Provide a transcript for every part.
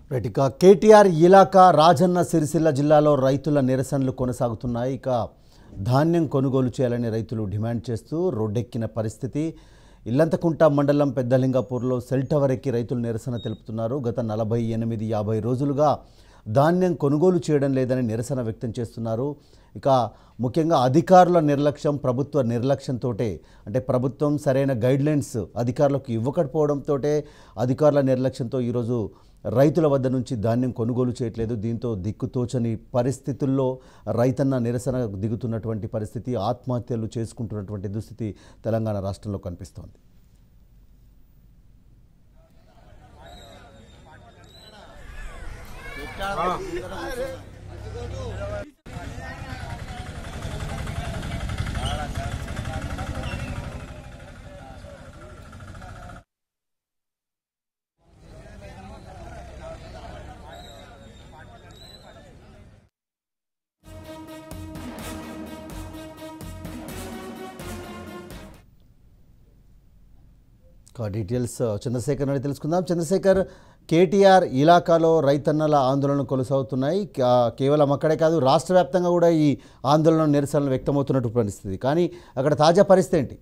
right ఇక కేటీఆర్ ఇలాకా రాజన్న సిరిసిల్ల జిల్లాలో రైతుల నిరసనలు కొనసాగుతున్నాయి ఇక ధాన్యం కొనుగోలు చేయాలని రైతులు డిమాండ్ చేస్తూ రోడ్డెక్కిన పరిస్థితి ఇల్లంతకుంట మండలం పెద్దలింగాపూర్లో సెల్ టవర్ ఎక్కి రైతులు నిరసన తెలుపుతున్నారు గత నలభై ఎనిమిది యాభై రోజులుగా ధాన్యం కొనుగోలు చేయడం లేదని నిరసన వ్యక్తం చేస్తున్నారు ఇక ముఖ్యంగా అధికారుల నిర్లక్ష్యం ప్రభుత్వ నిర్లక్ష్యంతో అంటే ప్రభుత్వం సరైన గైడ్లైన్స్ అధికారులకు ఇవ్వకపోవడంతో అధికారుల నిర్లక్ష్యంతో ఈరోజు రైతుల వద్ద నుంచి ధాన్యం కొనుగోలు చేయట్లేదు దీంతో దిక్కుతోచని పరిస్థితుల్లో రైతన్న నిరసన దిగుతున్నటువంటి పరిస్థితి ఆత్మహత్యలు చేసుకుంటున్నటువంటి దుస్థితి తెలంగాణ రాష్ట్రంలో కనిపిస్తోంది ఇక డీటెయిల్స్ చంద్రశేఖర్ నుండి తెలుసుకుందాం చంద్రశేఖర్ కేటీఆర్ ఇలాకాలో రైతన్నల ఆందోళనలు కొనసాగుతున్నాయి కా- కేవలం అక్కడే కాదు రాష్ట్ర వ్యాప్తంగా కూడా ఈ ఆందోళన నిరసనలు వ్యక్తమవుతున్నట్టు పరిస్థితి కానీ అక్కడ తాజా పరిస్థితి ఏంటి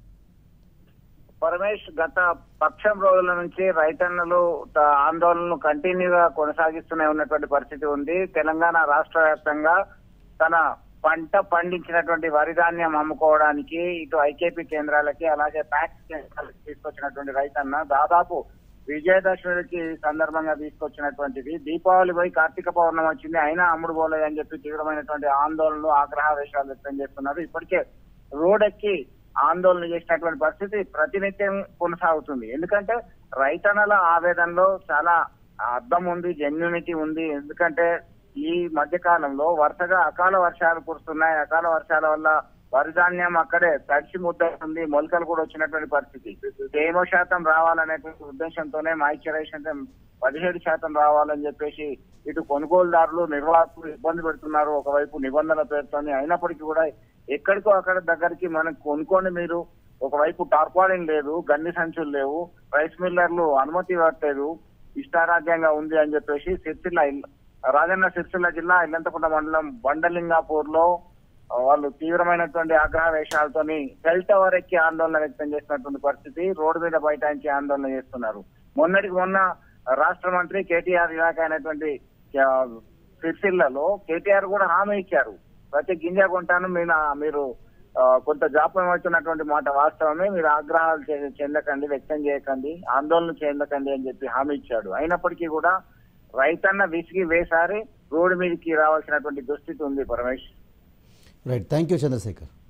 పరమేష్ గత పక్షం రోజుల నుంచి రైతన్నలు త- ఆందోళనలు కంటిన్యూగా కొనసాగిస్తూనే ఉన్నటువంటి పరిస్థితి ఉంది తెలంగాణ రాష్ట్ర వ్యాప్తంగా తన పంట పండించినటువంటి వరి ధాన్యం అమ్ముకోవడానికి ఇటు ఐకేపీ కేంద్రాలకి అలాగే ప్యాక్స్ కేంద్రాలకి తీసుకొచ్చినటువంటి రైతన్న దాదాపు విజయదశమికి సందర్భంగా తీసుకొచ్చినటువంటిది దీపావళి పోయి కార్తీక పౌర్ణమి వచ్చింది అయినా అమ్ముడు పోలేదు అని చెప్పి తీవ్రమైనటువంటి ఆందోళనలు ఆగ్రహావేశాలు వ్యక్తం చేస్తున్నారు ఇప్పటికే రోడ్ ఎక్కి ఆందోళన చేసినటువంటి పరిస్థితి ప్రతినిత్యం కొనసాగుతుంది ఎందుకంటే రైతన్నల ఆవేదనలో చాలా అర్థం ఉంది జెన్యునిటీ ఉంది ఎందుకంటే ఈ మధ్య కాలంలో వరుసగా అకాల వర్షాలు కురుస్తున్నాయి అకాల వర్షాల వల్ల వరి ధాన్యం అక్కడే తడిసి ముద్దవుతుంది మొలకలు కూడా వచ్చినటువంటి పరిస్థితి తేమ శాతం రావాలనేటువంటి ఉద్దేశంతోనే మాయిశ్చరైజేషన్ పదిహేడు శాతం రావాలని చెప్పేసి ఇటు కొనుగోలుదారులు నిర్వాహకులు ఇబ్బంది పెడుతున్నారు ఒకవైపు నిబంధనల పేరుతోని అయినప్పటికీ కూడా ఎక్కడికో అక్కడ దగ్గరికి మనం కొనుక్కోండి మీరు ఒకవైపు టార్పాలిన్ లేదు గన్ని సంచులు లేవు రైస్ మిల్లర్లు అనుమతి ఇవ్వట్లేదు ఇష్టారాజ్యంగా ఉంది అని చెప్పేసి సిరిసిల్ల ఇల్- రాజన్న సిరిసిల్ల జిల్లా ఇల్లంతకుంట మండలం బండలింగాపూర్ లో ఆ, వాళ్ళు తీవ్రమైనటువంటి ఆగ్రహవేశాలతోని సెల్ టవర్ ఎక్కి ఆందోళన వ్యక్తం చేసినటువంటి పరిస్థితి రోడ్డు మీద బైఠాయించి ఆందోళన చేస్తున్నారు మొన్నటికి మొన్న రాష్ట్ర మంత్రి కేటీఆర్ ఇలాకా అయినటువంటి ఆ, సిరిసిల్లలో కేటీఆర్ కూడా హామీ ఇచ్చారు ప్రతి గింజ కొంటాను మీరు మీరు ఆ, కొంత జాప్యం అవుతున్నటువంటి మాట వాస్తవమే మీరు ఆగ్రహాలు చె- చెందకండి వ్యక్తం చేయకండి ఆందోళన చెందకండి అని చెప్పి హామీ ఇచ్చాడు అయినప్పటికీ కూడా రైతన్న విసిగి వేసారి రోడ్డు మీదకి రావాల్సినటువంటి దుస్థితి ఉంది Paramesh right thank you Chandrasekhar